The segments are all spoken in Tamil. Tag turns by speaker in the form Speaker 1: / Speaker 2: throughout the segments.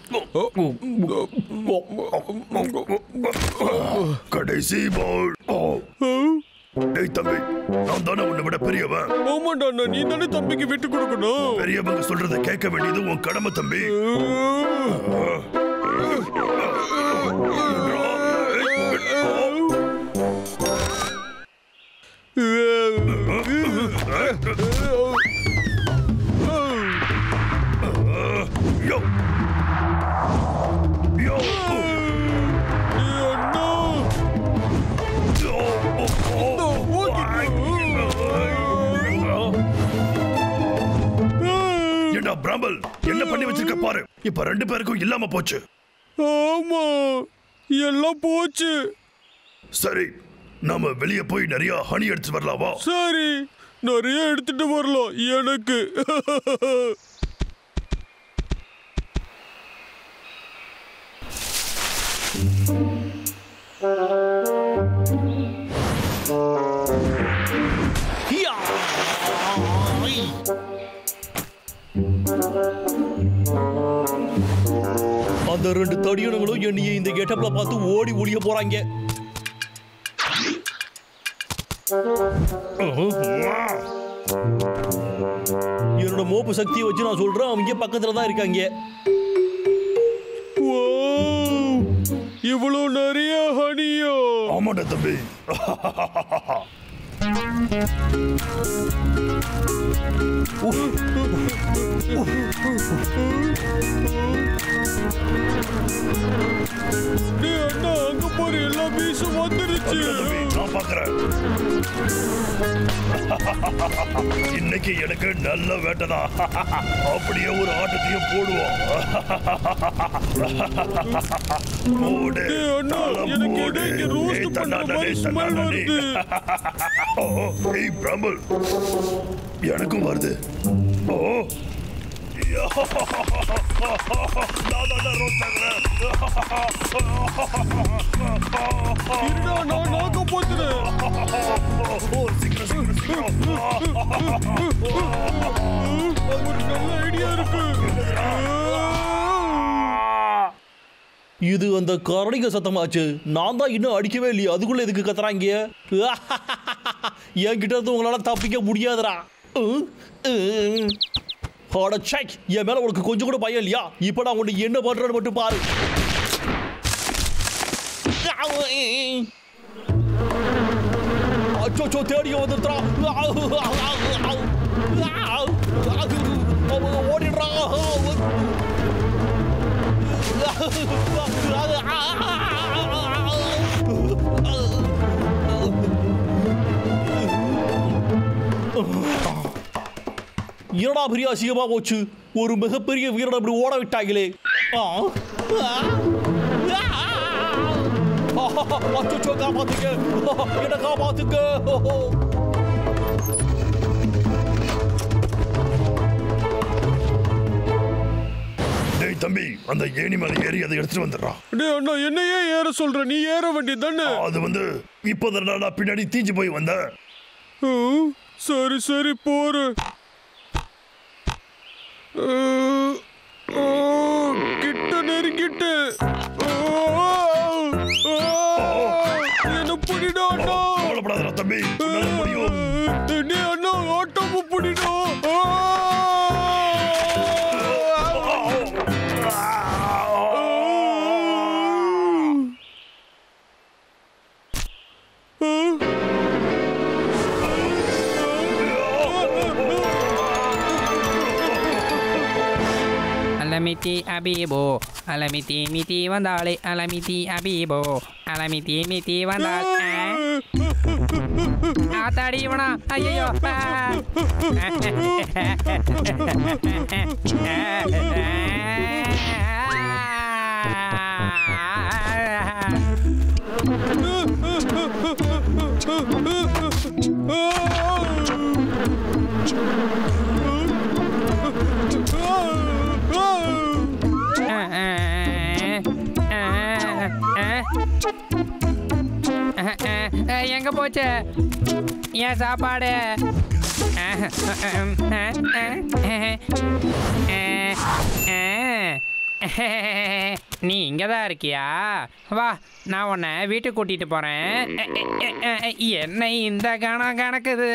Speaker 1: கடைசி பால் டேய் தம்பி நான் தானே உன்னை விட பெரியவன்
Speaker 2: ஆமாண்டா அண்ணா நீ தானே தம்பிக்கு விட்டு கொடுக்கணும்
Speaker 1: பெரியவங்க சொல்றத கேட்க வேண்டியது உன் கடமை தம்பி யோ யோ
Speaker 2: அண்ணா
Speaker 1: யோ ஏண்டா பிராமல் என்ன பண்ணி வச்சிருக்க பாரு இப்ப ரெண்டு பேருக்கும் இல்லாம போச்சு
Speaker 2: ஆமா எல்லாம் போச்சு
Speaker 1: சரி நாம வெளிய போய் நிறைய ஹனி எடுத்து வரலாமா
Speaker 2: சரி நிறைய எடுத்துட்டு வரலாம் எனக்கு
Speaker 3: அந்த ரெண்டு தடியனுங்களும் என்னைய இந்த கெட்டப்ல பார்த்து ஓடி ஒளிய போறாங்க என்னோட மோப்பு சக்தியை வச்சு நான் சொல்றேன் அவங்க பக்கத்துல தான் இருக்காங்க
Speaker 2: வாவ்! இவ்வளவு நிறைய ஹனியா
Speaker 1: ஆமாடா தம்பி
Speaker 2: டேய் அண்ணா அங்க பாரு எல்லா பீஸும் வந்துருச்சு
Speaker 1: தம்பி நான் பாக்குறேன் இன்னைக்கு எனக்கு நல்ல வேட்டைதான் அப்படியே ஒரு ஆட்டத்தையும் போடுவோம் போடு
Speaker 2: டேய் அண்ணா
Speaker 1: தாளம்
Speaker 2: எனக்கு
Speaker 1: போடு.
Speaker 2: ஏதோ இங்க ரோஸ்ட்
Speaker 1: ஏய்,
Speaker 2: பண்ற
Speaker 1: தன்னானே,
Speaker 2: மாதிரி ஸ்மெல்
Speaker 1: தன்னானே.
Speaker 2: வருது
Speaker 1: ஓ ஏய் பிரம்பல் எனக்கும் வருது ஓ நான் தான் ரோஸ்ட் ஆகுறேன்
Speaker 2: இருடா நான் நாக்க போத்துறேன்
Speaker 1: ஓ சீக்கிரம் சீக்கிரம் சீக்கிரம்
Speaker 2: ஒரு நல்ல ஐடியா இருக்கு
Speaker 3: இது அந்த கரடிங்க சத்தமாச்சு நான் தான் இன்னும் அடிக்கவே இல்லையே அதுக்குள்ள எதுக்கு கத்துறாங்க என்கிட்ட இருந்து உங்களால தப்பிக்க முடியாதுடா உம், உம். அட சைக் என் மேல உனக்கு கொஞ்சம் கூட பயம் இல்லையா இப்போ நான் உன்னை என்ன பண்றேன்னு மட்டும் பாரு அச்சோ தேடிய வந்துடுறா ஓடிடுறா என்னடா பெரிய அசிங்கமா போச்சு ஒரு மிகப்பெரிய வீரனை இப்படி ஓட விட்டாங்களே ஆ. ஆ. அச்சோ காப்பாத்துங்க என்ன காப்பாத்துங்க
Speaker 1: டேய் தம்பி அந்த ஏணி மேல ஏறி அதை எடுத்துட்டு வந்துடுறான்
Speaker 2: டேய் அண்ணா என்ன ஏன் ஏற சொல்ற நீ ஏற வேண்டியது தானே
Speaker 1: அது வந்து இப்போதான் நான் பின்னாடி தீஞ்சு போய் வந்தேன்
Speaker 2: சரி சரி போறேன் அஹ், ஆ, கிட்ட நெருங்கிட்ட என்ன புடிடா அண்ணா
Speaker 1: கவலைப்படாதடா தம்பி உன்னால முடியும்
Speaker 2: டேய் அண்ணா ஆட்டோம புடிடா
Speaker 4: அலமிதி அபீபோ அலமிதி மிதி வந்தாளே அலமிதி அபீபோ அலமிதி மிதி வந்தாள் ஆத்தாடி இவனா ஐயோ எங்க போச்சு ஏன் சாப்பாடு நீ இங்கே தான் இருக்கியா வா நான் உன்னை வீட்டுக்கு கூட்டிகிட்டு போகிறேன் என்னை இந்த கணம் கணக்குது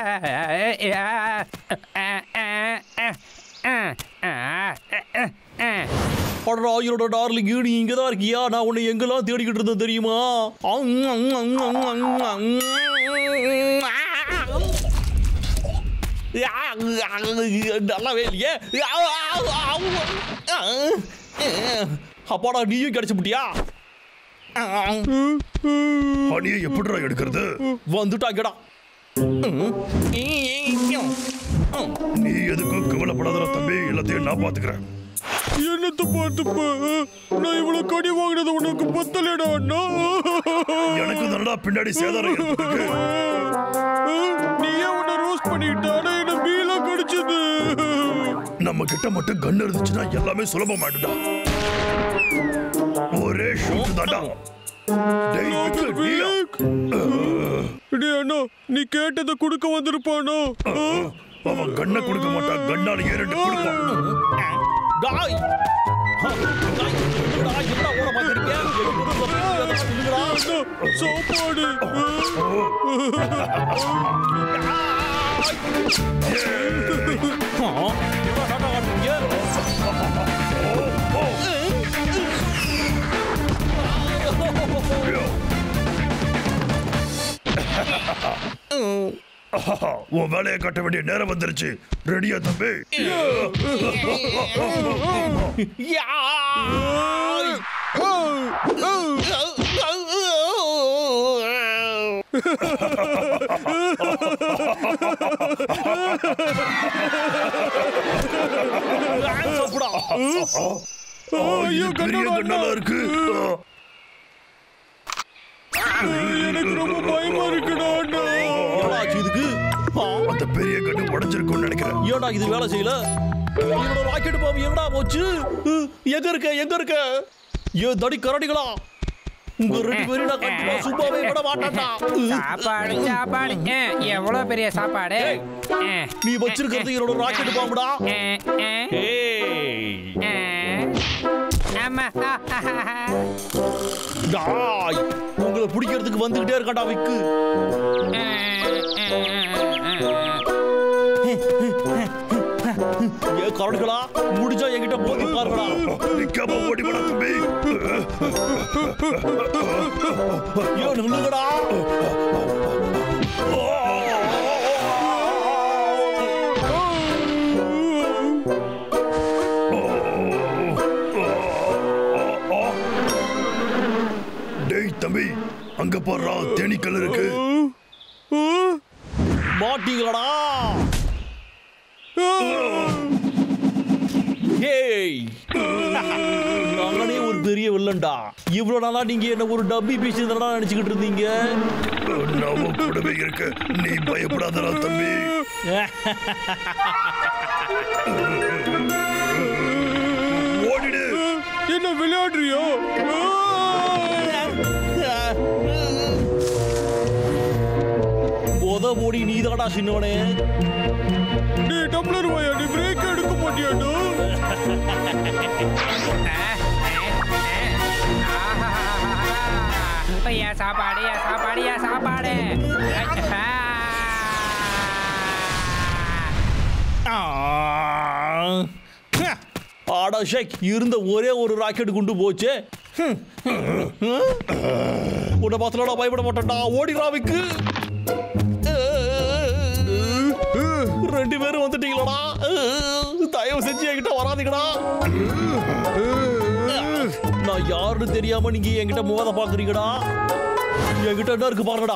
Speaker 3: அடடா என்னோட டார்லிங் நீ இங்க தான் இருக்கியா நான் உன்னை எங்கெல்லாம் தேடிக்கிட்டு இருந்தேன் தெரியுமா அங், அங், அங், அங், அங், அங். நல்லாவே இல்லையே அப்பாடா நீயும் கிடைச்சு முட்டியா
Speaker 1: ஹனியை எப்படிடா எடுக்கிறது
Speaker 3: வந்துட்டாங்கடா
Speaker 1: நீ எதுக்கும் கவலைப்படாதடா தம்பி எல்லாத்தையும் நான் பாத்துக்கிறேன்
Speaker 2: என்னத்த பார்த்துப்ப நான் இவ்வளவு கடி வாங்கினது உனக்கு பத்தலடா அண்ணா
Speaker 1: எனக்கு நல்லா பின்னாடி சேதாரம் ஏற்பட்டிருக்கு.
Speaker 2: நீ ஏன் உன்னை ரோஸ்ட் பண்ணிக்கிட்ட ஆனா என்ன பீலா கடிச்சது
Speaker 1: நம்ம கிட்ட மட்டும் கன் இருந்துச்சுன்னா எல்லாமே சுலபமாயிடுடா ஒரே ஷூட் தான்டா டேய் விக்கல், நீயா?
Speaker 2: டேய் அண்ணா நீ கேட்டதை கொடுக்க வந்திருப்பானோ
Speaker 1: அவன் கண்ணை கொடுக்க மாட்டான் கண்ணால ஏறிட்டு கொடுப்பான்
Speaker 3: டாய் டாய் டாய் என்னடா ஓட மாட்டேங்க சொல்லுங்கடா
Speaker 2: அண்ணா, சாப்பாடு
Speaker 3: என்னடா டாடா காட்டுறீங்க
Speaker 1: உன் வேலையை கட்ட வேண்டிய நேரம் வந்துருச்சு ரெடியா தம்பி
Speaker 3: யாய் சாப்பிடா
Speaker 1: ஆ, இது பெரிய கண்ணால இருக்கு
Speaker 2: எனக்கு ரொம்ப பயமா இருக்குடா அண்ணா
Speaker 3: என்னடா ஆச்சு இதுக்கு ஆ,
Speaker 1: அந்த பெரிய கண்ணு உடைஞ்சிருக்கும்னு நினைக்கிறேன்
Speaker 3: ஏன்டா இது வேலை செய்யல என்னோட ராக்கெட் பாம்பு எங்கடா போச்சு அஹ், எங்க இருக்க எங்க இருக்க ஏ தடி கரடிகளா உங்க ரெண்டு பேரும் நான் கண்டிப்பா சும்மாவே விட மாட்டான்டா
Speaker 4: சாப்பாடு சாப்பாடு ஆ, எவ்வளோ பெரிய சாப்பாடு ஆ,
Speaker 3: நீ வச்சிருக்கிறது என்னோட ராக்கெட் பாம்புடா
Speaker 4: ஆ, ஆ,
Speaker 3: ஏய்
Speaker 4: ஆ. ஆமா
Speaker 3: டாய் உங்களை பிடிக்கிறதுக்கு வந்துகிட்டே இருக்காண்டா விக்கு ஏ கரடிகளா முடிஞ்சா என்கிட்ட மோதி பாருங்கடா
Speaker 1: நிக்காம ஓடி போடா தம்பி
Speaker 3: ஏன் நில்லுங்கடா
Speaker 1: டேய் தம்பி அங்க போடுறா தேனீக்கள் இருக்கு
Speaker 3: மாட்டீங்களடா ஏய் நானே ஒரு பெரிய வில்லன்டா இவ்வளவு நாளா நீங்க என்ன ஒரு டப்பி பீஸ் நினைச்சுக்கிட்டு இருந்தீங்க
Speaker 1: நாம கூடவே இருக்க நீ பயப்படாதடா தம்பி ஓடிடு
Speaker 2: என்ன விளையாடுறியோ
Speaker 3: உத மூடி நீதாடா சின்னவனே
Speaker 2: நீ டம்ளர் வாயா நீ பிரேக் எடுக்க மாட்டியாடா
Speaker 4: ஏன் சாப்பாடு ஏன் சாப்பாடு ஏன் சாப்பாடு
Speaker 3: ஆடா ஷேக் இருந்த ஒரே ஒரு ராக்கெட் குண்டு போச்சு உன்னை பார்த்தலடா பயப்பட மாட்டேன்டா ஓடிடா விக்கு ரெண்டு பேரும் வந்துட்டீங்களடா தயவு செஞ்சு என்கிட்ட வராதீங்கடா நான் யாருன்னு தெரியாம நீங்க என்கிட்ட மோத பாக்குறீங்கடா என்கிட்ட என்ன இருக்கு பாருங்கடா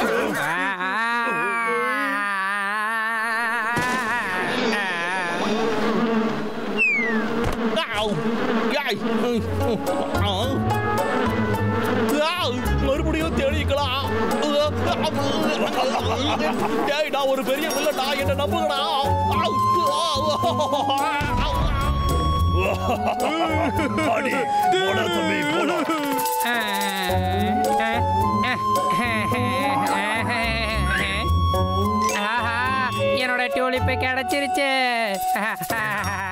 Speaker 3: ஆவ். யாய். ஆ. ஆவ். மறுபடியும் தேடிக்கலாம் டேய் நான் ஒரு பெரிய வில்லடா என்ன நம்புங்கடா ஆவ்.
Speaker 1: ஆடி போடா தம்பி போடா
Speaker 4: ஆஹா, என்னோட டியூலிப்பு கிடைச்சிருச்சு